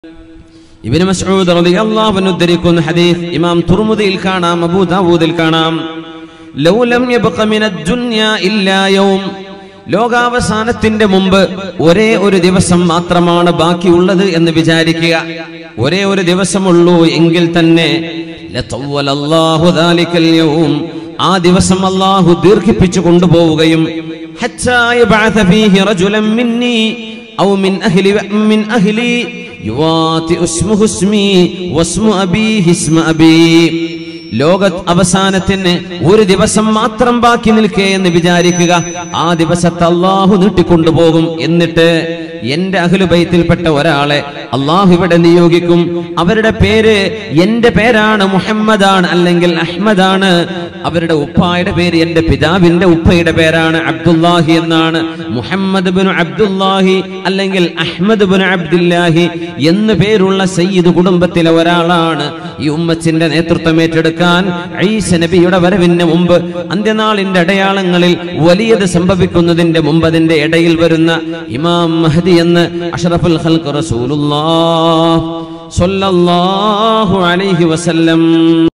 ഇബ്നു മസ്ഊദ് റളിയല്ലാഹു അൻഹു ഉദ്ധരിക്കുന്ന ഹദീസ് ഇമാം തുർമുദിയിൽ കാണാം അബൂ ദാവൂദിൽ കാണാം ലൗ ലം യബ്ഖ മിനദ് ദുനിയ ഇല്ലാ യൗം ലോകാവസാനത്തിന്റെ മുമ്പ് ഒരേ ഒരു ദിവസം മാത്രമാണ് ബാക്കിയുള്ളത് എന്ന് വിചാരിക്കുക ഒരേ ഒരു ദിവസമുള്ളൂ എങ്കിൽ തന്നെ ലതവ്വലല്ലാഹു ദാലിക്കൽ യൗം ആ ദിവസം അല്ലാഹു ദീർഘിപ്പിച്ചു കൊണ്ടുപോവുകയും ഹത്താ യബ്അഥ ഫീഹി റജുലൻ മിന്നി ഔ മിൻ അഹ്ലി മിൻ അഹ്ലി യുവാതി ഉസ്മുഹു ഇസ്മി വസ്മു അബീഹി ഇസ്മ അബീ ലോക അവസാനത്തിന് ഒരു ദിവസം മാത്രം ബാക്കി നിൽക്കേ എന്ന് വിചാരിക്കുക ആ ദിവസത്തെ അള്ളാഹു നീട്ടിക്കൊണ്ടുപോകും എന്നിട്ട് എന്റെ അഖിലുബൈത്തിൽപ്പെട്ട ഒരാളെ അള്ളാഹു ഇവിടെ നിയോഗിക്കും അവരുടെ പേര് എന്റെ പേരാണ് മുഹമ്മദാണ് അല്ലെങ്കിൽ അഹ്മദാണ് അവരുടെ ഉപ്പായുടെ പേര് എന്റെ പിതാവിന്റെ ഉപ്പയുടെ പേരാണ് അബ്ദുല്ലാഹി എന്നാണ് മുഹമ്മദ് ബിൻ അബ്ദുല്ലാഹി അല്ലെങ്കിൽ അഹ്മദ് ബിൻ അബ്ദുല്ലാഹി എന്ന് പേരുള്ള സയ്യിദ് കുടുംബത്തിലെ ഒരാളാണ് ഈ ഉമ്മച്ചിന്റെ നേതൃത്വം ഏറ്റെടുക്കാൻ ഈസ നബിയുടെ വരവിന് മുമ്പ് അന്ത്യനാളിന്റെ അടയാളങ്ങളിൽ വലിയത് സംഭവിക്കുന്നതിന്റെ മുമ്പ് അതിന്റെ ഇടയിൽ വരുന്ന ഇമാം മഹദി എന്ന് അഷറഫുൽ ഖൽഖ് റസൂലുള്ളാഹ് സ്വല്ലല്ലാഹു അലൈഹി വസല്ലം